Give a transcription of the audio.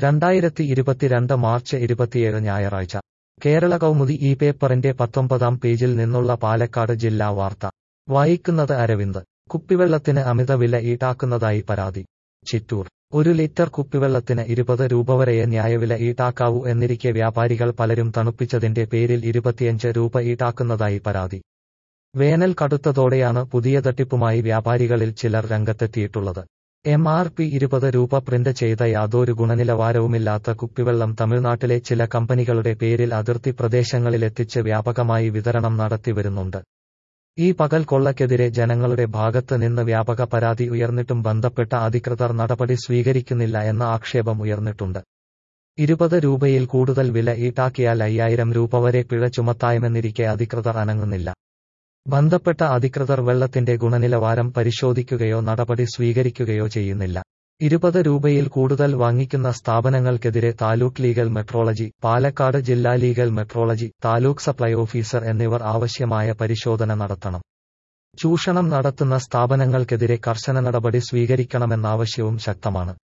രണ്ടായിരത്തി ഇരുപത്തിരണ്ട് മാർച്ച് ഇരുപത്തിയേഴ് ഞായറാഴ്ച കേരള കൗമുദി ഈ പേപ്പറിന്റെ പത്തൊമ്പതാം പേജിൽ നിന്നുള്ള പാലക്കാട് ജില്ലാ വാർത്ത വായിക്കുന്നത് അരവിന്ദ് കുപ്പിവെള്ളത്തിന് അമിത വില ഈടാക്കുന്നതായി പരാതി ചിറ്റൂർ ഒരു ലിറ്റർ കുപ്പിവെള്ളത്തിന് ഇരുപത് രൂപ വരെയേ ന്യായവില ഈടാക്കാവൂ എന്നിരിക്കെ വ്യാപാരികൾ പലരും തണുപ്പിച്ചതിന്റെ പേരിൽ ഇരുപത്തിയഞ്ച് രൂപ ഈടാക്കുന്നതായി പരാതി വേനൽ കടുത്തതോടെയാണ് പുതിയ തട്ടിപ്പുമായി വ്യാപാരികളിൽ ചിലർ രംഗത്തെത്തിയിട്ടുള്ളത് എം ആർ പി ഇരുപത് രൂപ പ്രിന്റ് ചെയ്ത യാതൊരു ഗുണനിലവാരവുമില്ലാത്ത കുപ്പിവെള്ളം തമിഴ്നാട്ടിലെ ചില കമ്പനികളുടെ പേരിൽ അതിർത്തി പ്രദേശങ്ങളിലെത്തിച്ച് വ്യാപകമായി വിതരണം നടത്തിവരുന്നുണ്ട് ഈ പകൽ കൊള്ളക്കെതിരെ ജനങ്ങളുടെ ഭാഗത്ത് നിന്ന് വ്യാപക പരാതി ഉയർന്നിട്ടും ബന്ധപ്പെട്ട അധികൃതർ നടപടി സ്വീകരിക്കുന്നില്ല എന്ന ആക്ഷേപം ഉയർന്നിട്ടുണ്ട് ഇരുപത് രൂപയിൽ കൂടുതൽ വില ഈടാക്കിയാൽ അയ്യായിരം രൂപ വരെ പിഴ ചുമത്താമെന്നിരിക്കെ അധികൃതർ അനങ്ങുന്നില്ല ബന്ധപ്പെട്ട അധികൃതർ വെള്ളത്തിന്റെ ഗുണനിലവാരം പരിശോധിക്കുകയോ നടപടി സ്വീകരിക്കുകയോ ചെയ്യുന്നില്ല ഇരുപത് രൂപയിൽ കൂടുതൽ വാങ്ങിക്കുന്ന സ്ഥാപനങ്ങൾക്കെതിരെ താലൂക്ക് ലീഗൽ മെട്രോളജി പാലക്കാട് ജില്ലാ legal metrology taluk supply officer എന്നിവർ ആവശ്യമായ പരിശോധന നടത്തണം ചൂഷണം നടത്തുന്ന സ്ഥാപനങ്ങൾക്കെതിരെ കർശന നടപടി സ്വീകരിക്കണമെന്നാവശ്യവും ശക്തമാണ്